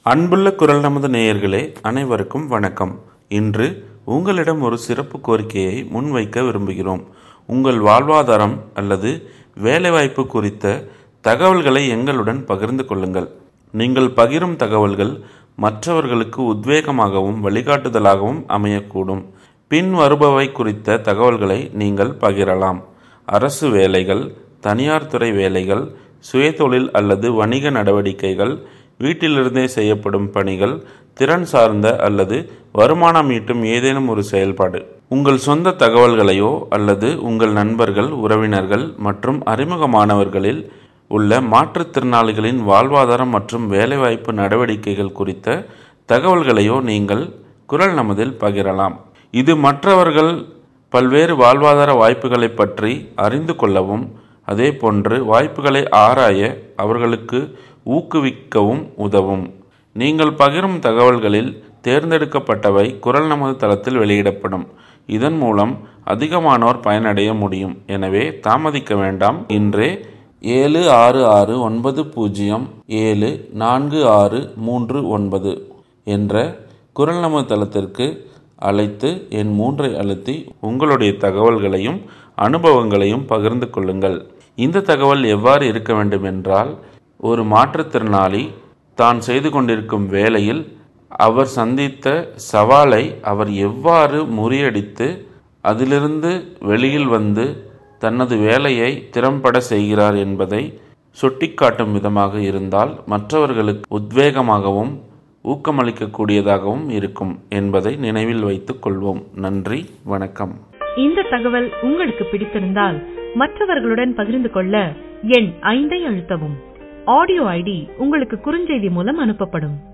அன்புள்ள குரல் நமது நேயர்களே அனைவருக்கும் வணக்கம் இன்று உங்களிடம் ஒரு சிறப்பு கோரிக்கையை முன்வைக்க விரும்புகிறோம் உங்கள் வாழ்வாதாரம் அல்லது வேலைவாய்ப்பு குறித்த தகவல்களை எங்களுடன் பகிர்ந்து கொள்ளுங்கள் நீங்கள் பகிரும் தகவல்கள் மற்றவர்களுக்கு உத்வேகமாகவும் வழிகாட்டுதலாகவும் அமையக்கூடும் பின் வருபவை குறித்த தகவல்களை நீங்கள் பகிரலாம் அரசு வேலைகள் தனியார் துறை வேலைகள் சுயதொழில் அல்லது வணிக நடவடிக்கைகள் வீட்டிலிருந்தே செய்யப்படும் பணிகள் திறன் சார்ந்த அல்லது வருமானம் ஈட்டும் ஏதேனும் ஒரு செயல்பாடு உங்கள் சொந்த தகவல்களையோ அல்லது உங்கள் நண்பர்கள் உறவினர்கள் மற்றும் அறிமுகமானவர்களில் உள்ள மாற்றுத்திறனாளிகளின் வாழ்வாதாரம் மற்றும் வேலைவாய்ப்பு நடவடிக்கைகள் குறித்த தகவல்களையோ நீங்கள் குரல் நமதில் பகிரலாம் இது மற்றவர்கள் பல்வேறு வாழ்வாதார வாய்ப்புகளை பற்றி அறிந்து கொள்ளவும் அதேபோன்று வாய்ப்புகளை ஆராய அவர்களுக்கு ஊக்குவிக்கவும் உதவும் நீங்கள் பகிரும் தகவல்களில் தேர்ந்தெடுக்கப்பட்டவை குரல் நமது தளத்தில் வெளியிடப்படும் இதன் மூலம் அதிகமானோர் பயனடைய முடியும் எனவே தாமதிக்க வேண்டாம் இன்றே ஏழு ஆறு ஆறு ஒன்பது பூஜ்ஜியம் ஏழு நான்கு ஆறு மூன்று ஒன்பது என்ற குரல் நமது தளத்திற்கு அழைத்து என் மூன்றை அழுத்தி உங்களுடைய தகவல்களையும் அனுபவங்களையும் பகிர்ந்து கொள்ளுங்கள் இந்த தகவல் எவ்வாறு இருக்க வேண்டும் என்றால் ஒரு மாற்றுத்திறனாளி தான் செய்து கொண்டிருக்கும் வேலையில் அவர் சந்தித்த சவாலை அவர் எவ்வாறு முறியடித்து அதிலிருந்து வெளியில் வந்து தனது வேலையை திறம்பட செய்கிறார் என்பதை சுட்டிக்காட்டும் விதமாக இருந்தால் மற்றவர்களுக்கு உத்வேகமாகவும் ஊக்கமளிக்கக்கூடியதாகவும் இருக்கும் என்பதை நினைவில் வைத்துக் கொள்வோம் நன்றி வணக்கம் இந்த தகவல் உங்களுக்கு பிடித்திருந்தால் மற்றவர்களுடன் பகிர்ந்து கொள்ள எண் ஐந்தை அழுத்தவும் ஆடியோ ஐடி உங்களுக்கு குறுஞ்செய்தி மூலம் அனுப்பப்படும்